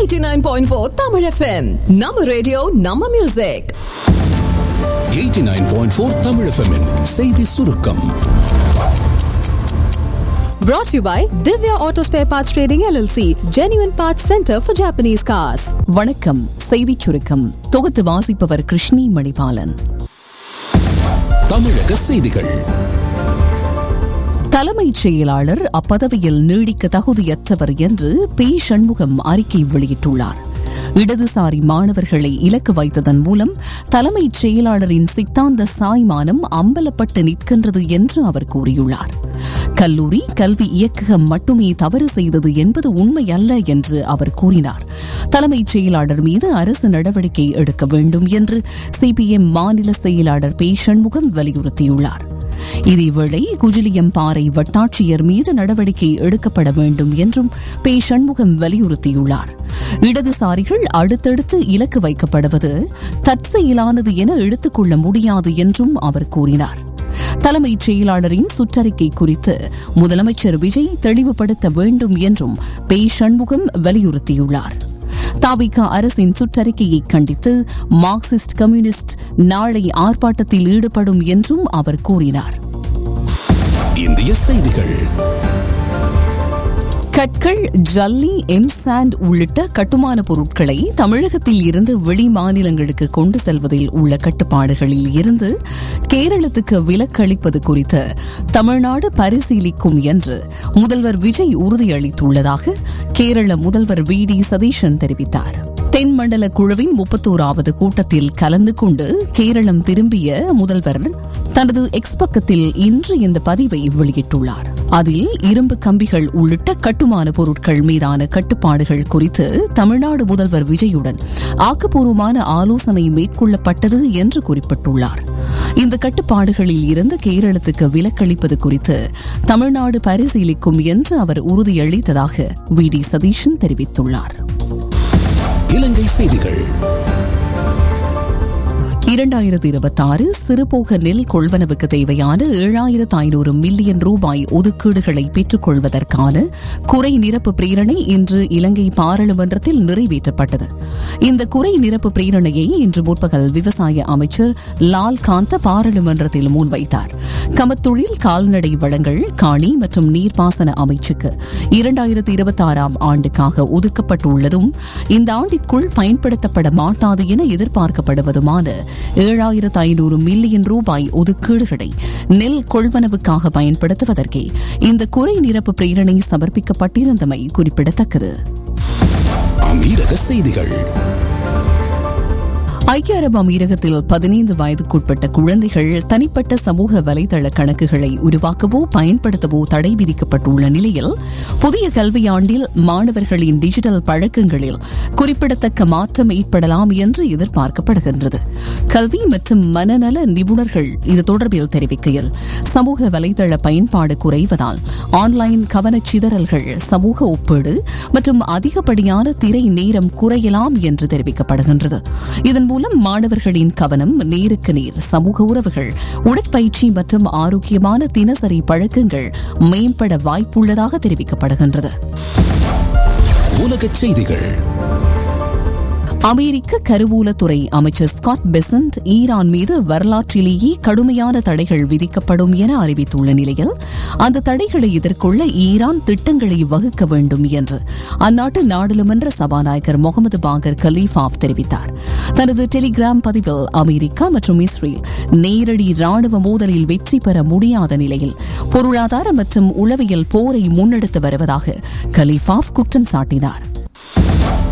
89.4 Tamil FM. நம்ம radio நம்ம music 89.4 Tamil FM -இன் செய்தி சுருக்கம் Brought to you by Divya Auto Spare Parts Trading LLC, Genuine Parts Center for Japanese Cars. வணக்கம் செய்திச் சுருக்கம் தொகுத்து வாசிப்பவர் கிருஷ்ணி மணிபாலன் தமிழக செய்திகள் தலைமைச் செயலாளர் அப்பதவியில் நீடிக்க தகுதியற்றவர் என்று பி சண்முகம் அறிக்கை வெளியிட்டுள்ளார் இடதுசாரி மாணவர்களை இலக்கு வைத்ததன் மூலம் தலைமைச் செயலாளரின் சித்தாந்த சாய்மானம் அம்பலப்பட்டு நிற்கின்றது என்று அவர் கூறியுள்ளார் கல்லூரி கல்வி இயக்ககம் மட்டுமே தவறு செய்தது என்பது உண்மை அல்ல என்று அவர் கூறினார் தலைமைச் செயலாளர் மீது அரசு நடவடிக்கை எடுக்க வேண்டும் என்று சிபிஎம் மாநில செயலாளர் பி சண்முகம் வலியுறுத்தியுள்ளார் இதேவேளை குஜிலியம்பாறை வட்டாட்சியர் மீது நடவடிக்கை எடுக்கப்பட வேண்டும் என்றும் பே சண்முகம் வலியுறுத்தியுள்ளார் இடதுசாரிகள் அடுத்தடுத்து இலக்கு வைக்கப்படுவது தற்செயலானது என எடுத்துக்கொள்ள முடியாது என்றும் அவர் கூறினார் தலைமைச் செயலாளரின் சுற்றறிக்கை குறித்து முதலமைச்சர் விஜய் தெளிவுபடுத்த வேண்டும் என்றும் பே சண்முகம் வலியுறுத்தியுள்ளார் தாவிக அரசின் சுற்றறிக்கையை கண்டித்து மார்க்சிஸ்ட் கம்யூனிஸ்ட் நாளை ஆர்ப்பாட்டத்தில் ஈடுபடும் என்றும் அவர் கூறினார் இந்திய செய்திகள் கற்கள் ஜல்லி எம்சாண்ட் உள்ளிட்ட கட்டுமான பொருட்களை தமிழகத்தில் இருந்து வெளி மாநிலங்களுக்கு கொண்டு செல்வதில் உள்ள கட்டுப்பாடுகளில் இருந்து கேரளத்துக்கு விலக்களிப்பது குறித்து தமிழ்நாடு பரிசீலிக்கும் என்று முதல்வர் விஜய் உறுதியளித்துள்ளதாக கேரள முதல்வர் வி டி சதீஷன் தெரிவித்தார் தென்மண்டல குழுவின் முப்பத்தோராவது கூட்டத்தில் கலந்து கொண்டு கேரளம் திரும்பிய முதல்வர் தனது எக்ஸ் பக்கத்தில் இன்று இந்த பதிவை வெளியிட்டுள்ளார் அதில் இரும்பு கம்பிகள் உள்ளிட்ட கட்டுமான பொருட்கள் மீதான கட்டுப்பாடுகள் குறித்து தமிழ்நாடு முதல்வர் விஜயுடன் ஆக்கப்பூர்வமான ஆலோசனை மேற்கொள்ளப்பட்டது என்று குறிப்பிட்டுள்ளார் இந்த கட்டுப்பாடுகளில் இருந்து கேரளத்துக்கு விலக்களிப்பது குறித்து தமிழ்நாடு பரிசீலிக்கும் என்று அவர் உறுதியளித்ததாக வி டி சதீஷன் தெரிவித்துள்ளார் இலங்கை செய்திகள் இரண்டாயிரத்தி இருபத்தாறு சிறுபோக நெல் கொள்வனவுக்கு தேவையான ஏழாயிரத்து ஐநூறு மில்லியன் ரூபாய் ஒதுக்கீடுகளை பெற்றுக் கொள்வதற்கான குறை நிரப்பு பிரேரணை இன்று இலங்கை பாராளுமன்றத்தில் நிறைவேற்றப்பட்டது இந்த குறை நிரப்பு பிரேரணையை இன்று முற்பகல் விவசாய அமைச்சர் லால் காந்த பாராளுமன்றத்தில் முன்வைத்தார் கமத்தொழில் கால்நடை வளங்கள் காணி மற்றும் நீர்ப்பாசன அமைச்சுக்கு இரண்டாயிரத்தி இருபத்தாறாம் ஆண்டுக்காக ஒதுக்கப்பட்டுள்ளதும் இந்த ஆண்டிற்குள் பயன்படுத்தப்பட மாட்டாது என எதிர்பார்க்கப்படுவதுமான ஏழாயிரத்து ஐநூறு மில்லியன் ரூபாய் ஒதுக்கீடுகளை நெல் கொள்வனவுக்காக பயன்படுத்துவதற்கே இந்த குறை நிரப்பு பிரேரணை சமர்ப்பிக்கப்பட்டிருந்தமை குறிப்பிடத்தக்கது அமீரக செய்திகள் ஐக்கிய அரபு அமீரகத்தில் பதினைந்து வயதுக்குட்பட்ட குழந்தைகள் தனிப்பட்ட சமூக வலைதள கணக்குகளை உருவாக்கவோ பயன்படுத்தவோ தடை விதிக்கப்பட்டுள்ள நிலையில் புதிய கல்வியாண்டில் மாணவர்களின் டிஜிட்டல் பழக்கங்களில் குறிப்பிடத்தக்க மாற்றம் ஏற்படலாம் என்று எதிர்பார்க்கப்படுகின்றது கல்வி மற்றும் மனநல நிபுணர்கள் இது தொடர்பில் தெரிவிக்கையில் சமூக வலைதள பயன்பாடு குறைவதால் ஆன்லைன் கவனச்சிதறல்கள் சமூக ஒப்பீடு மற்றும் அதிகப்படியான திரை நேரம் குறையலாம் என்று தெரிவிக்கப்படுகின்றது இதன் மூலம் மாணவர்களின் கவனம் நேருக்கு நேர் சமூக உறவுகள் உடற்பயிற்சி மற்றும் ஆரோக்கியமான தினசரி பழக்கங்கள் மேம்பட வாய்ப்புள்ளதாக தெரிவிக்கப்படுகின்றது உலகச் செய்திகள் அமெரிக்க கருவூலத்துறை அமைச்சர் ஸ்காட் பெசன்ட் ஈரான் மீது வரலாற்றிலேயே கடுமையான தடைகள் விதிக்கப்படும் என அறிவித்துள்ள நிலையில் அந்த தடைகளை எதிர்கொள்ள ஈரான் திட்டங்களை வகுக்க வேண்டும் என்று அந்நாட்டு நாடாளுமன்ற சபாநாயகர் முகமது பாகர் கலீஃபாப் தெரிவித்தார் தனது டெலிகிராம் பதிவில் அமெரிக்கா மற்றும் இஸ்ரேல் நேரடி ராணுவ மோதலில் வெற்றி பெற முடியாத நிலையில் பொருளாதார மற்றும் உளவியல் போரை முன்னெடுத்து வருவதாக கலீஃபாப் குற்றம் சாட்டினார்